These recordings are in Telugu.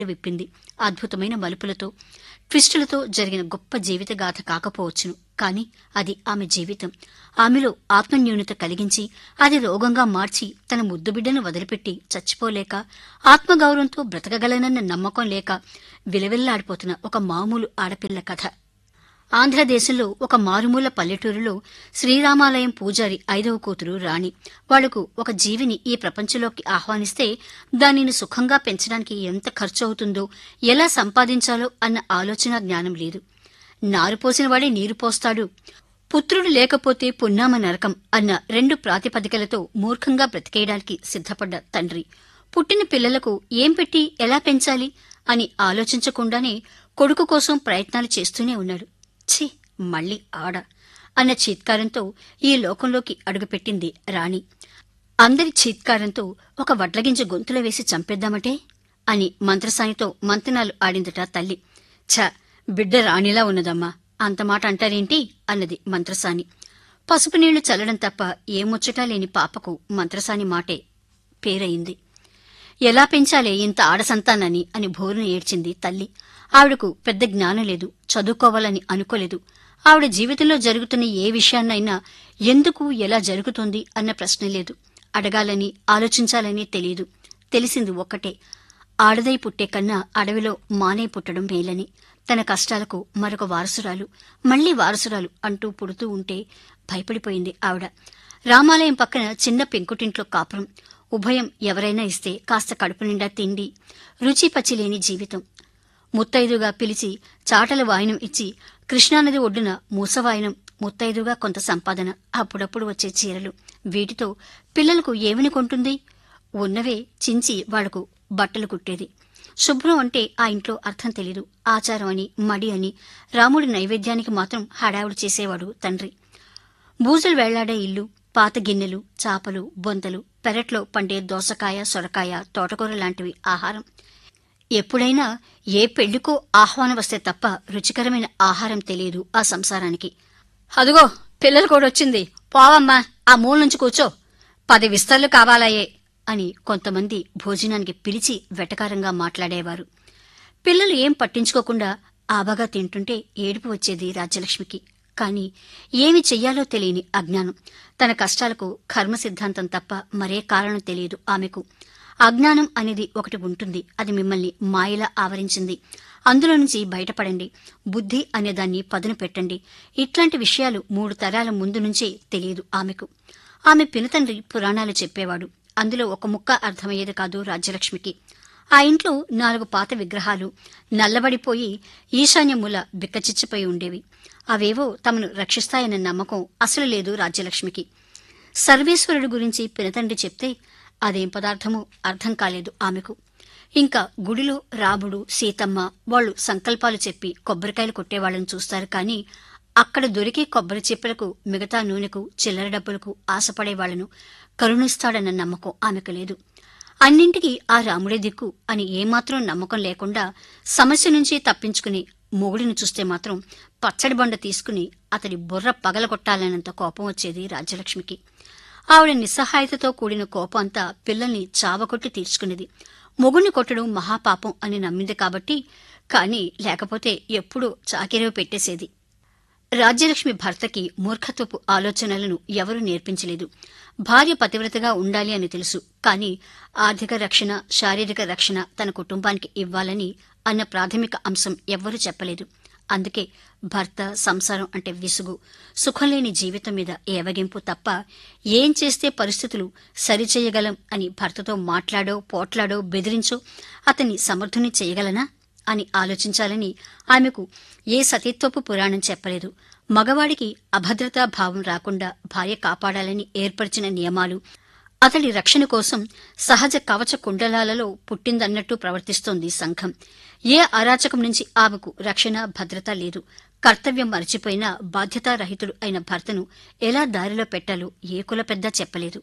విప్పింది అద్భుతమైన మలుపులతో ట్విస్టులతో జరిగిన గొప్ప జీవితగాథ కాకపోవచ్చును కాని అది ఆమె జీవితం ఆమెలో ఆత్మన్యూనత కలిగించి అది రోగంగా మార్చి తన ముద్దుబిడ్డను వదిలిపెట్టి చచ్చిపోలేక ఆత్మగౌరవంతో బ్రతకగలనన్న నమ్మకం లేక విలవిల్లాడిపోతున్న ఒక మామూలు ఆడపిల్ల కథ ఆంధ్రదేశంలో ఒక మారుమూల పల్లెటూరులో శ్రీరామాలయం పూజారి ఐదవ కూతురు రాణి వాళ్లకు ఒక జీవిని ఈ ప్రపంచంలోకి ఆహ్వానిస్తే దానిని సుఖంగా పెంచడానికి ఎంత ఖర్చు అవుతుందో ఎలా సంపాదించాలో అన్న ఆలోచన జ్ఞానం లేదు నారు పోసిన వాడే నీరు పోస్తాడు పుత్రుడు లేకపోతే పున్నామ నరకం అన్న రెండు ప్రాతిపదికలతో మూర్ఖంగా బ్రతికేయడానికి సిద్ధపడ్డ తండ్రి పుట్టిన పిల్లలకు ఏం పెట్టి ఎలా పెంచాలి అని ఆలోచించకుండానే కొడుకు కోసం ప్రయత్నాలు చేస్తూనే ఉన్నాడు ఛీ మళ్ళీ ఆడ అన్న చీత్కారంతో ఈ లోకంలోకి అడుగుపెట్టింది రాణి అందరి చీత్కారంతో ఒక వడ్లగింజ గొంతులో వేసి చంపేద్దామటే అని మంత్రసానితో మంతనాలు ఆడిందట తల్లి ఛ బిడ్డ రాణిలా ఉన్నదమ్మా అంత మాట అంటారేంటి అన్నది మంత్రసాని పసుపు నీళ్లు చల్లడం తప్ప ఏ ముచ్చటా లేని పాపకు మంత్రసాని మాటే పేరయింది ఎలా పెంచాలే ఇంత ఆడ సంతానాన్ని అని భోరున ఏడ్చింది తల్లి ఆవిడకు పెద్ద జ్ఞానం లేదు చదువుకోవాలని అనుకోలేదు ఆవిడ జీవితంలో జరుగుతున్న ఏ విషయాన్నైనా ఎందుకు ఎలా జరుగుతుంది అన్న ప్రశ్న లేదు అడగాలని ఆలోచించాలని తెలియదు తెలిసింది ఒక్కటే ఆడదై పుట్టే కన్నా అడవిలో మానే పుట్టడం మేలని తన కష్టాలకు మరొక వారసురాలు మళ్లీ వారసురాలు అంటూ పుడుతూ ఉంటే భయపడిపోయింది ఆవిడ రామాలయం పక్కన చిన్న పెంకుటింట్లో కాపురం ఉభయం ఎవరైనా ఇస్తే కాస్త కడుపు నిండా తిండి రుచి పచ్చిలేని జీవితం ముత్తైదుగా పిలిచి చాటల వాయనం ఇచ్చి కృష్ణానది ఒడ్డున మూసవాయనం ముత్తైదుగా కొంత సంపాదన అప్పుడప్పుడు వచ్చే చీరలు వీటితో పిల్లలకు ఏమని కొంటుంది ఉన్నవే చించి వాళ్లకు బట్టలు కుట్టేది శుభ్రం అంటే ఆ ఇంట్లో అర్థం తెలీదు ఆచారం అని మడి అని రాముడి నైవేద్యానికి మాత్రం హడావుడి చేసేవాడు తండ్రి బూజులు వెళ్లాడే ఇల్లు పాత గిన్నెలు చాపలు బొంతలు పెరట్లో పండే దోసకాయ సొరకాయ తోటకూర లాంటివి ఆహారం ఎప్పుడైనా ఏ పెళ్లికో ఆహ్వానం వస్తే తప్ప రుచికరమైన ఆహారం తెలియదు ఆ సంసారానికి అదుగో పిల్లలు కూడా వచ్చింది పోవమ్మా ఆ మూల నుంచి కూర్చో పది విస్తర్లు కావాలాయే అని కొంతమంది భోజనానికి పిలిచి వెటకారంగా మాట్లాడేవారు పిల్లలు ఏం పట్టించుకోకుండా ఆబగా తింటుంటే ఏడుపు వచ్చేది రాజ్యలక్ష్మికి కాని ఏమి చెయ్యాలో తెలియని అజ్ఞానం తన కష్టాలకు కర్మ సిద్ధాంతం తప్ప మరే కారణం తెలియదు ఆమెకు అజ్ఞానం అనేది ఒకటి ఉంటుంది అది మిమ్మల్ని మాయలా ఆవరించింది అందులో నుంచి బయటపడండి బుద్ధి అనేదాన్ని పదును పెట్టండి ఇట్లాంటి విషయాలు మూడు తరాల ముందు నుంచే తెలియదు ఆమెకు ఆమె పినతండ్రి పురాణాలు చెప్పేవాడు అందులో ఒక ముక్క అర్థమయ్యేది కాదు రాజ్యలక్ష్మికి ఆ ఇంట్లో నాలుగు పాత విగ్రహాలు నల్లబడిపోయి ఈశాన్యమూల బిక్కచిచ్చిపోయి ఉండేవి అవేవో తమను రక్షిస్తాయన్న నమ్మకం అసలు లేదు రాజ్యలక్ష్మికి సర్వేశ్వరుడు గురించి పినతండ్రి చెప్తే అదేం పదార్థమో అర్థం కాలేదు ఆమెకు ఇంకా గుడిలో రాముడు సీతమ్మ వాళ్ళు సంకల్పాలు చెప్పి కొబ్బరికాయలు కొట్టేవాళ్ళని చూస్తారు కానీ అక్కడ దొరికే కొబ్బరి చిప్పలకు మిగతా నూనెకు చిల్లర డబ్బులకు ఆశపడేవాళ్లను కరుణిస్తాడన్న నమ్మకం ఆమెకు లేదు అన్నింటికీ ఆ రాముడే దిక్కు అని ఏమాత్రం నమ్మకం లేకుండా సమస్య నుంచి తప్పించుకుని మొగుడిని చూస్తే మాత్రం పచ్చడి బండ తీసుకుని అతడి బుర్ర పగలగొట్టాలన్నంత కోపం వచ్చేది రాజ్యలక్ష్మికి ఆవిడ నిస్సహాయతతో కూడిన కోపం అంతా పిల్లల్ని చావకొట్టి తీర్చుకునేది మొగుణ్ణి కొట్టడం మహాపాపం అని నమ్మింది కాబట్టి కాని లేకపోతే ఎప్పుడూ చాకిరేవు పెట్టేసేది రాజ్యలక్ష్మి భర్తకి మూర్ఖత్వపు ఆలోచనలను ఎవరూ నేర్పించలేదు భార్య పతివ్రతగా ఉండాలి అని తెలుసు కాని ఆర్థిక రక్షణ శారీరక రక్షణ తన కుటుంబానికి ఇవ్వాలని అన్న ప్రాథమిక అంశం ఎవ్వరూ చెప్పలేదు అందుకే భర్త సంసారం అంటే విసుగు సుఖం లేని జీవితం మీద ఏవగింపు తప్ప ఏం చేస్తే పరిస్థితులు సరిచేయగలం అని భర్తతో మాట్లాడో పోట్లాడో బెదిరించో అతన్ని సమర్థుని చేయగలనా అని ఆలోచించాలని ఆమెకు ఏ సతీత్వపు పురాణం చెప్పలేదు మగవాడికి అభద్రతా భావం రాకుండా భార్య కాపాడాలని ఏర్పరిచిన నియమాలు అతడి రక్షణ కోసం సహజ కవచ కుండలాలలో పుట్టిందన్నట్టు ప్రవర్తిస్తోంది సంఘం ఏ అరాచకం నుంచి ఆమెకు రక్షణ భద్రత లేదు కర్తవ్యం మరచిపోయిన బాధ్యతారహితుడు అయిన భర్తను ఎలా దారిలో పెట్టాలో ఏ కుల పెద్ద చెప్పలేదు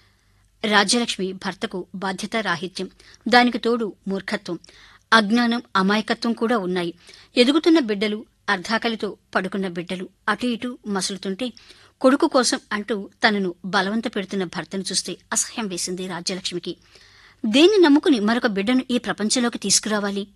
రాజ్యలక్ష్మి భర్తకు బాధ్యతారాహిత్యం దానికి తోడు మూర్ఖత్వం అజ్ఞానం అమాయకత్వం కూడా ఉన్నాయి ఎదుగుతున్న బిడ్డలు అర్ధాకలితో పడుకున్న బిడ్డలు అటు ఇటు మసులుతుంటే కొడుకు కోసం అంటూ తనను బలవంత పెడుతున్న భర్తను చూస్తే అసహ్యం వేసింది రాజ్యలక్ష్మికి దేన్ని నమ్ముకుని మరొక బిడ్డను ఈ ప్రపంచంలోకి తీసుకురావాలి